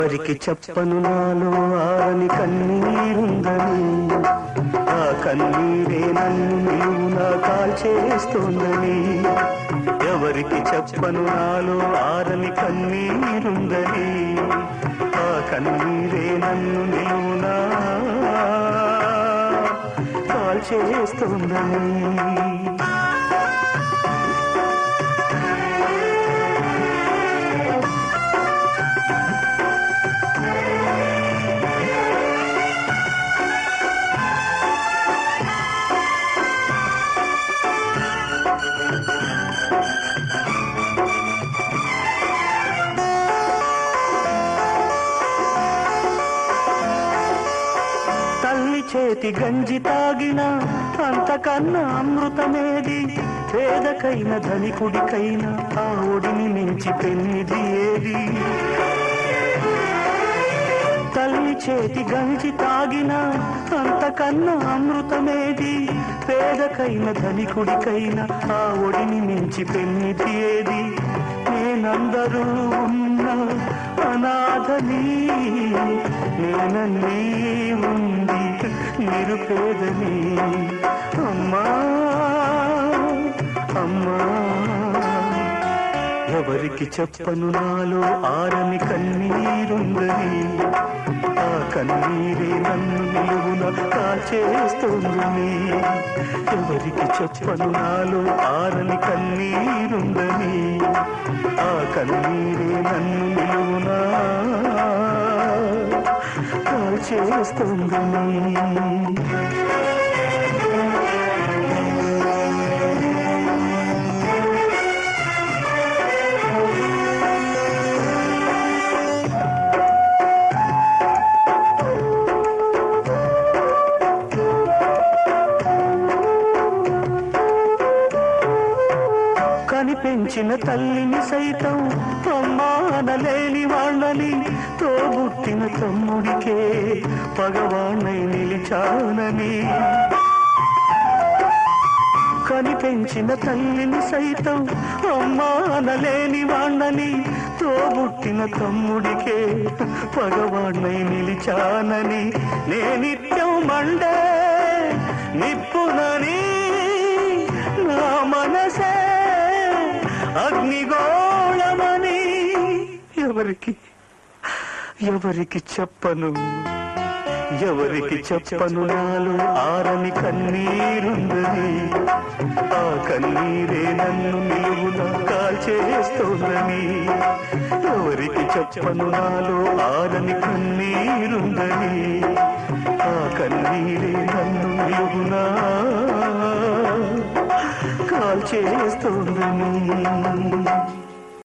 ఎవరికి చెప్పను నాలో ఆరని కన్నీరుందని ఆ కన్నీరే నన్ను నిలువునా కాల్చేస్తోందని ఎవరికి చెప్పను నాలో ఆరని కన్నీరుందని ఆ కన్నీరే నన్ను నిలువునా కాల్చేస్తోందని తల్లి చేతి గంజి తాగిన అంతకన్నా అమృతమేది పేదకైన ధనికుడికైన ఆ ఒడిని మించి పెన్నిది ఏది తల్లి చేతి గంజి తాగిన అంతకన్నా అమృతమేది పేదకైన ధనికుడికైన ఆ ఒడిని మించి పెన్నిది ఏది నేనందరూ ఉన్న అనాథని నేనన్నీ ఉంది నిరుపేదని అమ్మా అమ్మా ఎవరికి చెప్పను నాలో ఆరని కన్నీరుందని ఆ కన్నీరే నన్ను నిలువున కాచేస్తోందని ఎవరికి చెప్పను నాలో ఆరని కన్నీరుందని ఆ కన్నీరే నన్ను నిలువున కాచేస్తోందని కనిపెంచిన తల్లిని సైతం అమ్మా అనలేని వాళ్ళని తోబుట్టిన తమ్ముడికే పగవాణ్ణై నిలిచానని కనిపెంచిన తల్లిని సైతం అమ్మా అనలేని వాళ్ళని తోబుట్టిన తమ్ముడికే పగవాణ్ణై నిలిచానని నేనిత్యం మండే నిప్పునని నా మనసే అగ్నిగోళమని ఎవరికి ఎవరికి చెప్పను ఎవరికి చెప్పను నాలో ఆరని కన్నీరుందని ఆ కన్నీరే నన్ను నిలువున కాల్చేస్తోందని ఎవరికి చెప్పను నాలో ఆరని కన్నీరుందని ఆ కన్నీరే నన్ను నిలువున కాల్చేస్తోందని